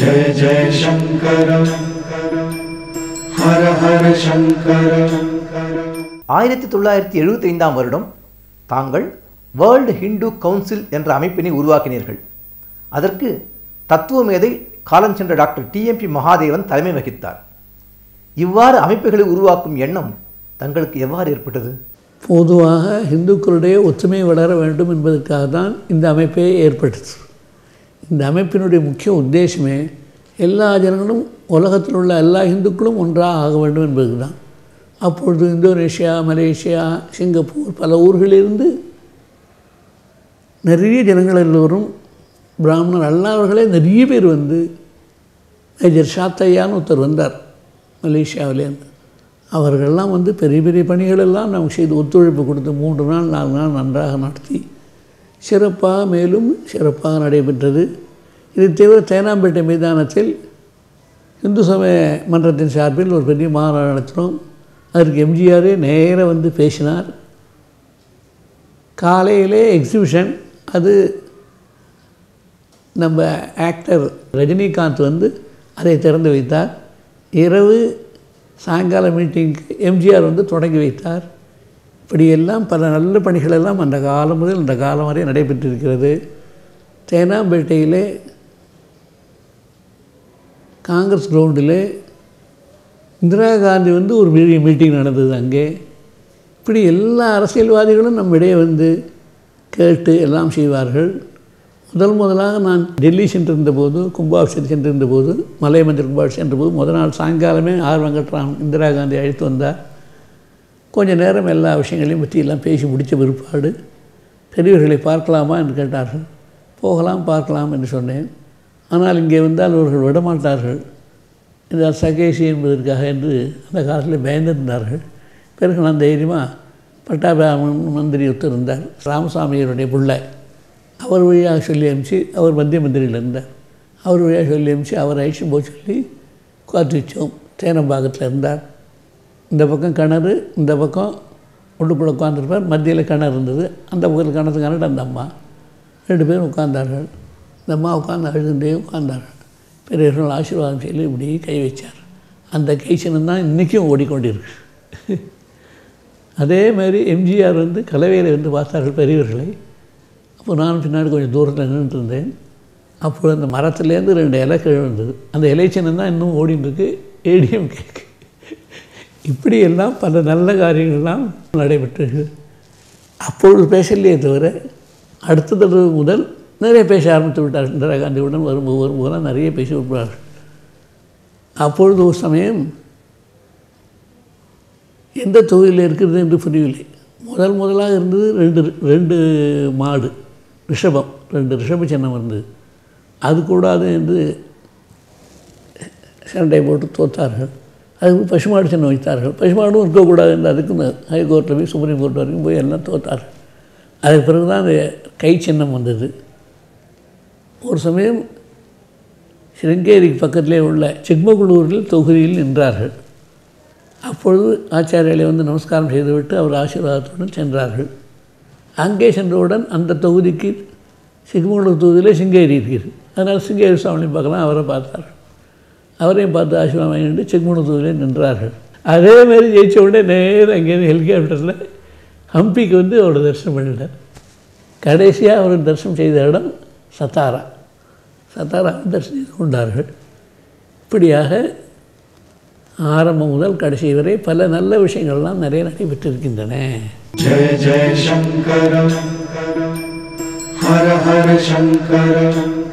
जय जय शङ्कर हर हर शङ्कर ஆயிரத்தி தொள்ளாயிரத்தி எழுபத்தி ஐந்தாம் வருடம் தாங்கள் வேர்ல்டு ஹிந்து கவுன்சில் என்ற அமைப்பினை உருவாக்கினீர்கள் அதற்கு தத்துவ மேதை காலம் சென்ற டாக்டர் டிஎம்பி மகாதேவன் தலைமை வகித்தார் இவ்வாறு அமைப்புகளை உருவாக்கும் எண்ணம் தங்களுக்கு எவ்வாறு ஏற்பட்டது பொதுவாக இந்துக்களுடைய ஒற்றுமை வளர வேண்டும் என்பதற்காக தான் இந்த அமைப்பே ஏற்பட்டது இந்த அமைப்பினுடைய முக்கிய உத்தேசமே எல்லா ஜனங்களும் உலகத்தில் உள்ள எல்லா இந்துக்களும் ஒன்றாக ஆக வேண்டும் என்பது தான் அப்பொழுது இந்தோனேஷியா மலேசியா சிங்கப்பூர் பல ஊர்களிலிருந்து நிறைய ஜனங்கள் எல்லோரும் பிராமணர் அல்லாதவர்களே நிறைய பேர் வந்து மேஜர் ஷாத்தையான்னு ஒருத்தர் வந்தார் மலேசியாவிலேருந்து அவர்கள்லாம் வந்து பெரிய பெரிய பணிகளெல்லாம் நமக்கு செய்து ஒத்துழைப்பு கொடுத்து மூன்று நாள் நாலு நாள் நன்றாக நடத்தி சிறப்பாக மேலும் சிறப்பாக நடைபெற்றது இது தவிர தேனாம்பேட்டை மைதானத்தில் இந்து சமய மன்றத்தின் சார்பில் ஒரு பெரிய மாநாடு நடத்தினோம் அதற்கு எம்ஜிஆரே நேராக வந்து பேசினார் காலையிலே எக்ஸிபிஷன் அது நம்ம ஆக்டர் ரஜினிகாந்த் வந்து அதை திறந்து வைத்தார் இரவு சாயங்கால மீட்டிங்க்கு எம்ஜிஆர் வந்து தொடங்கி வைத்தார் இப்படியெல்லாம் பல நல்ல பணிகளெல்லாம் அந்த காலம் முதல் இந்த காலம் வரை நடைபெற்றிருக்கிறது தேனாம்பேட்டையிலே காங்கிரஸ் கிரவுண்டில் இந்திரா காந்தி வந்து ஒரு பெரிய மீட்டிங் நடந்தது அங்கே இப்படி எல்லா அரசியல்வாதிகளும் நம்மிடையே வந்து கேட்டு எல்லாம் செய்வார்கள் முதல் முதலாக நான் டெல்லி சென்றிருந்த போது கும்பாபிஷேகம் சென்றிருந்த போது மலை மந்திர் கும்பாபிஷேகம் சென்ற போது முதல் நாள் சாயங்காலமே ஆர் வெங்கட்ராமன் இந்திரா காந்தி அழைத்து வந்தார் கொஞ்ச நேரம் எல்லா விஷயங்களையும் பற்றி எல்லாம் பேசி முடித்த பிற்பாடு பெரியவர்களை பார்க்கலாமா என்று கேட்டார்கள் போகலாம் பார்க்கலாம் என்று சொன்னேன் ஆனால் இங்கே வந்தால் அவர்கள் விடமாட்டார்கள் இந்த சகேஷி என்பதற்காக என்று அந்த காலத்தில் பயந்திருந்தார்கள் பிறகு நான் தைரியமாக பட்டாபிராமன் மந்திரி ஒருத்தர் இருந்தார் ராமசாமியருடைய பிள்ளை அவர் வழியாக சொல்லி அனுப்பிச்சு அவர் மத்திய மந்திரியில் இருந்தார் அவர் வழியாக சொல்லி அனுப்பிச்சு அவர் அழிச்சு போய் சொல்லி காத்து வச்சோம் தேனம்பாக்கத்தில் இருந்தார் இந்த பக்கம் கிணறு இந்த பக்கம் உள்ளுக்குள்ளே உட்காந்துருப்பார் மத்தியில் கிணறு இருந்தது அந்த பக்கத்தில் கிணத்து கிணறு அந்த அம்மா ரெண்டு பேரும் உட்கார்ந்தார்கள் இந்த அம்மா உட்காந்து அழுதுண்டே உட்கார்ந்தார்கள் பெரியவர்கள் ஆசீர்வாதம் சொல்லி இப்படி கை வச்சார் அந்த கை சின்னம் தான் இன்றைக்கும் ஓடிக்கொண்டிருக்கு அதே மாதிரி எம்ஜிஆர் வந்து கலவையில் வந்து பார்த்தார்கள் பெரியவர்களை அப்போ நான் பின்னாடி கொஞ்சம் தூரத்தில் நின்றுட்டு இருந்தேன் அப்போ அந்த மரத்துலேருந்து ரெண்டு இலை கீழே வந்தது அந்த இலை சின்னம் தான் இன்னும் ஓடின்னு இருக்கு ஏடிஎம் கேக்கு இப்படியெல்லாம் பல நல்ல காரியங்கள்லாம் நடைபெற்றது அப்பொழுது பேசலையே தவிர அடுத்த தடவை முதல் நிறைய பேச ஆரம்பித்து விட்டார் இந்திரா காந்தியுடன் வரும்போது வரும்போதெல்லாம் நிறைய பேசி விடுவார்கள் அப்பொழுது ஒரு சமயம் எந்த தொகுதியில் இருக்கிறது என்று புரியவில்லை முதல் முதலாக இருந்தது ரெண்டு ரெண்டு மாடு ரிஷபம் ரெண்டு ரிஷப சின்னம் இருந்தது அது கூடாது என்று சண்டை போட்டு தோத்தார்கள் அதுக்கு பசுமாடு சின்னம் வைத்தார்கள் பசுமாடும் இருக்கக்கூடாது என்று அதுக்கு ஹைகோர்ட்டில் போய் சுப்ரீம் கோர்ட் வரைக்கும் போய் எல்லாம் தோத்தார்கள் அதுக்கு பிறகு தான் அந்த கை சின்னம் வந்தது ஒரு சமயம் சிருங்கேரிக்கு பக்கத்திலே உள்ள சிக்மகளூரில் தொகுதியில் நின்றார்கள் அப்பொழுது ஆச்சாரியாலை வந்து நமஸ்காரம் செய்துவிட்டு அவர் ஆசீர்வாதத்துடன் சென்றார்கள் அங்கே சென்றவுடன் அந்த தொகுதிக்கு சிக்மகளூர் தொகுதியில் சிங்கேரி இருக்கிறது அதனால் சிங்கேரி சுவாமியை பார்க்கலாம் அவரை பார்த்தார்கள் அவரையும் பார்த்து ஆசீர்வாதம் வாங்கிட்டு சிக்மகளூர் தொகுதியில் நின்றார்கள் அதேமாரி ஜெயித்த உடனே நேரம் அங்கேருந்து ஹெலிகாப்டரில் ஹம்பிக்கு வந்து அவரை தரிசனம் பண்ணிட்டார் கடைசியாக அவர் தரிசனம் செய்த இடம் சத்தாரா சத்தாரா தரிசனம் செய்து கொண்டார்கள் இப்படியாக ஆரம்பம் முதல் கடைசி வரை பல நல்ல விஷயங்கள்லாம் நிறைய நடைபெற்றிருக்கின்றன जय जय शङ्कर हर हर शङ्कर